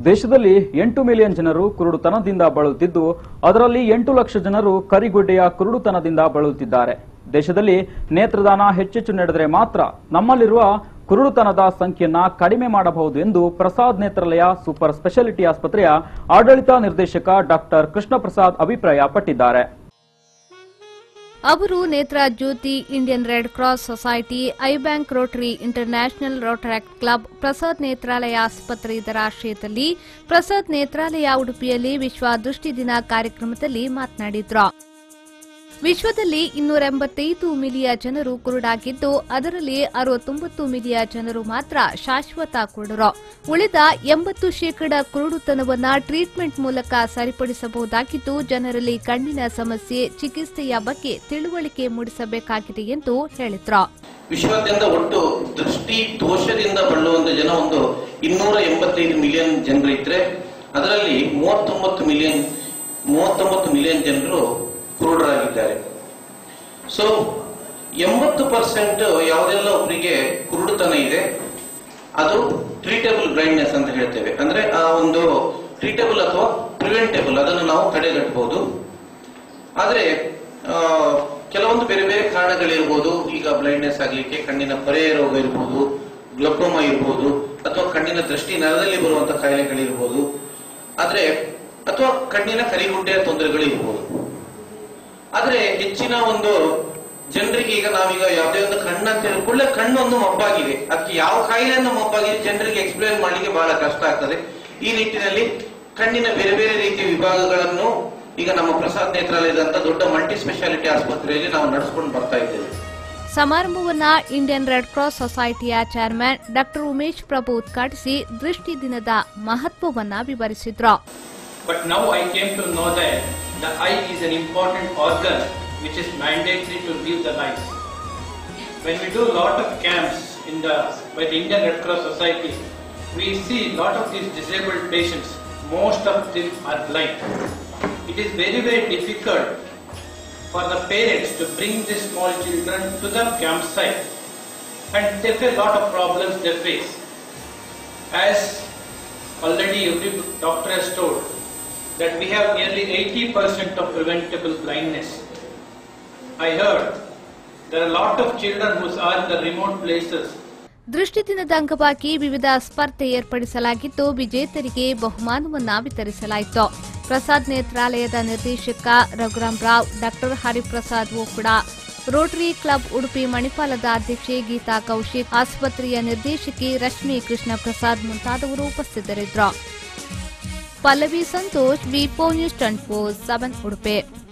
ದೇಶದಲ್ಲಿ ಎಂಟು ಮಿಲಿಯನ್ ಜನರು ಕುರುಡುತನದಿಂದ ಬಳಲುತ್ತಿದ್ದು ಅದರಲ್ಲಿ ಎಂಟು ಲಕ್ಷ ಜನರು ಕರಿಗುಡ್ಡೆಯ ಕುರುಡುತನದಿಂದ ಬಳಲುತ್ತಿದ್ದಾರೆ ದೇಶದಲ್ಲಿ ನೇತ್ರದಾನ ಹೆಚ್ಚೆಚ್ಚು ನಡೆದರೆ ಮಾತ್ರ ನಮ್ಮಲ್ಲಿರುವ ಕುರುಡುತನದ ಸಂಖ್ಯೆಯನ್ನ ಕಡಿಮೆ ಮಾಡಬಹುದು ಎಂದು ಪ್ರಸಾದ್ ನೇತ್ರಾಲಯ ಸೂಪರ್ ಸ್ಪೆಷಾಲಿಟಿ ಆಸ್ಪತ್ರೆಯ ಆಡಳಿತ ನಿರ್ದೇಶಕ ಡಾಕ್ಟರ್ ಕೃಷ್ಣ ಪ್ರಸಾದ್ ಅಭಿಪ್ರಾಯಪಟ್ಟಿದ್ದಾರೆ ಅವರು Netra Jyoti Indian Red Cross Society eye bank Rotary International Rotaract Club Prasad Netralaya ಆಸ್ಪತ್ರೆ ಇದರ ಆಶ್ರಯದಲ್ಲಿ ಪ್ರಸಾದ್ ನೇತ್ರಾಲಯ ಉಡುಪಿಯಲ್ಲಿ ವಿಶ್ವ ದೃಷ್ಟಿ ದಿನ ಕಾರ್ಯಕ್ರಮದಲ್ಲಿ ಮಾತನಾಡಿದ್ರು ವಿಶ್ವದಲ್ಲಿ ಇನ್ನೂರ ಎಂಬತ್ತೈದು ಮಿಲಿಯ ಜನರು ಕುರುಡಾಗಿದ್ದು ಅದರಲ್ಲಿ ಅರವತ್ತೊಂಬತ್ತು ಮಿಲಿಯ ಜನರು ಮಾತ್ರ ಶಾಶ್ವತ ಕುರುಡರು ಉಳಿದ ಎಂಬತ್ತು ಶೇಕಡ ಕುರುಡುತನವನ್ನ ಟ್ರೀಟ್ಮೆಂಟ್ ಮೂಲಕ ಸರಿಪಡಿಸಬಹುದಾಗಿದ್ದು ಜನರಲ್ಲಿ ಕಣ್ಣಿನ ಸಮಸ್ಯೆ ಚಿಕಿತ್ಸೆಯ ಬಗ್ಗೆ ತಿಳುವಳಿಕೆ ಮೂಡಿಸಬೇಕಾಗಿದೆ ಎಂದು ಹೇಳಿದ್ರು ವಿಶ್ವಾದ್ಯಂತ ಒಟ್ಟು ದೃಷ್ಟಿ ದೋಷದಿಂದ ಬಳಲುವಂತ ಜನ ಒಂದು ಇನ್ನೂರ ಎಂಬತ್ತೈದು ಮಿಲಿಯನ್ ಜನರು ಇದ್ರೆ ಅದರಲ್ಲಿ ಮೂವತ್ತೊಂಬತ್ತು ಮಿಲಿಯನ್ ಮೂವತ್ತೊಂಬತ್ತು ಮಿಲಿಯನ್ ಜನರು ಕುರುಡರಾಗಿದ್ದಾರೆ ಸೊ ಎಂಬತ್ತು ಪರ್ಸೆಂಟ್ ಯಾವುದೆಲ್ಲ ಒಬ್ಬರಿಗೆ ಕುರುಡುತನ ಇದೆ ಅದು ಟ್ರೀಟೇಬಲ್ ಬ್ಲೈಂಡ್ನೆಸ್ ಅಂತ ಹೇಳ್ತೇವೆ ಅಂದ್ರೆ ಆ ಒಂದು ಟ್ರೀಟೇಬಲ್ ಅಥವಾ ಪ್ರಿವೆಂಟೇಬಲ್ ಅದನ್ನು ನಾವು ತಡೆಗಟ್ಟಬಹುದು ಆದ್ರೆ ಆ, ಕೆಲವೊಂದು ಬೇರೆ ಬೇರೆ ಕಾರಣಗಳಿರ್ಬೋದು ಈಗ ಬ್ಲೈಂಡ್ನೆಸ್ ಆಗ್ಲಿಕ್ಕೆ ಕಣ್ಣಿನ ಪೊರೆಯ ರೋಗ ಇರ್ಬೋದು ಗ್ಲಕೋಮಾ ಇರ್ಬೋದು ಅಥವಾ ಕಣ್ಣಿನ ದೃಷ್ಟಿ ನರದಲ್ಲಿ ಬರುವಂತಹ ಕಾಯಿಲೆಗಳಿರ್ಬೋದು ಆದ್ರೆ ಅಥವಾ ಕಣ್ಣಿನ ಕರಿಗುಡ್ಡೆಯ ತೊಂದರೆಗಳು ಇರ್ಬೋದು ಆದ್ರೆ ಹೆಚ್ಚಿನ ಒಂದು ಜನರಿಗೆ ಈಗ ನಾವೀಗ ಯಾವುದೇ ಒಂದು ಕಣ್ಣು ಅಂತ ಹೇಳಿಕೊಳ್ಳೆ ಕಣ್ಣು ಒಂದು ಮಬ್ಬಾಗಿದೆ ಅದಕ್ಕೆ ಯಾವ ಕಾಯಿಲೆಯನ್ನು ಮಬ್ಬಾಗಿದೆ ಜನರಿಗೆ ಎಕ್ಸ್ಪ್ಲೇನ್ ಮಾಡ್ಲಿಕ್ಕೆ ಬಹಳ ಕಷ್ಟ ಆಗ್ತದೆ ಈ ನಿಟ್ಟಿನಲ್ಲಿ ಕಣ್ಣಿನ ಬೇರೆ ಬೇರೆ ರೀತಿಯ ವಿಭಾಗಗಳನ್ನು ಈಗ ನಮ್ಮ ಪ್ರಸಾದ್ ನೇತ್ರಾಲಯದಂತ ದೊಡ್ಡ ಮಲ್ಟಿ ಸ್ಪೆಷಾಲಿಟಿ ಆಸ್ಪತ್ರೆಯಲ್ಲಿ ನಾವು ನಡೆಸ್ಕೊಂಡು ಬರ್ತಾ ಇದ್ದೇವೆ ಸಮಾರಂಭವನ್ನ ಇಂಡಿಯನ್ ರೆಡ್ ಕ್ರಾಸ್ ಸೊಸೈಟಿಯ ಚೇರ್ಮನ್ ಡಾಕ್ಟರ್ ಉಮೇಶ್ ಪ್ರಭು ಉದ್ಘಾಟಿಸಿ ದೃಷ್ಟಿ ದಿನದ ಮಹತ್ವವನ್ನ ವಿವರಿಸಿದ್ರು But now I came to know that the eye is an important organ which is mandatory to live the life. When we do a lot of camps in the by the Indian Red Cross Society, we see a lot of these disabled patients. Most of them are blind. It is very very difficult for the parents to bring these small children to the campsite, and they face a lot of problems they face. As already every doctor has told that we have nearly 80% of preventable blindness. I heard there are a lot of children who are in the remote places ದೃಷ್ಟಿ ದಿನದ ಅಂಗವಾಗಿ ವಿವಿಧ ಸ್ಪರ್ಧೆ ಏರ್ಪಡಿಸಲಾಗಿದ್ದು ವಿಜೇತರಿಗೆ ಬಹುಮಾನವನ್ನ ವಿತರಿಸಲಾಯಿತು ಪ್ರಸಾದ್ ನೇತ್ರಾಲಯದ ನಿರ್ದೇಶಕ Raghuram Rao doctor Hariprasad Okuda Rotary Club Udupi ಮಣಿಪಾಲದ ಅಧ್ಯಕ್ಷೆ ಗೀತಾ ಕೌಶಿಕ್ ಆಸ್ಪತ್ರೆಯ ನಿರ್ದೇಶಕಿ ರಶ್ಮಿ ಕೃಷ್ಣ ಪ್ರಸಾದ್ ಮುಂತಾದವರು ಉಪಸ್ಥಿತರಿದ್ದರು ಪಲ್ಲವಿ ಸಂತೋಷ್ ವಿಪೋ news twenty four seven Udupi